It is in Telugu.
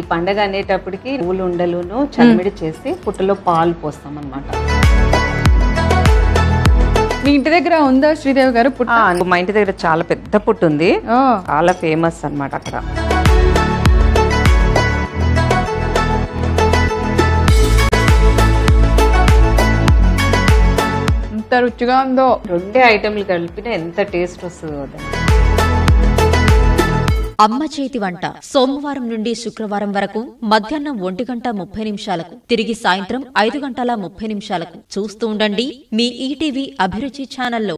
పండగ అనేటప్పటికి పూలు ఉండలును చలిమిడి చేసి పుట్టలో పాలు పోస్తాం అనమాట మీ ఇంటి దగ్గర ఉందా శ్రీదేవి గారు పుట్ట మా ఇంటి దగ్గర చాలా పెద్ద పుట్టు ఉంది ఓ, చాలా ఫేమస్ అన్నమాట అక్కడ ఎంత రుచిగా ఉందో రెండే ఐటెంలు కలిపిన ఎంత టేస్ట్ వస్తుందో అది. అమ్మ చేతి వంట సోమవారం నుండి శుక్రవారం వరకు మధ్యాహ్నం ఒంటి గంట ముప్పై నిమిషాలకు తిరిగి సాయంత్రం ఐదు గంటల ముప్పై నిమిషాలకు చూస్తూ ఉండండి మీ ఈటీవీ అభిరుచి ఛానల్లో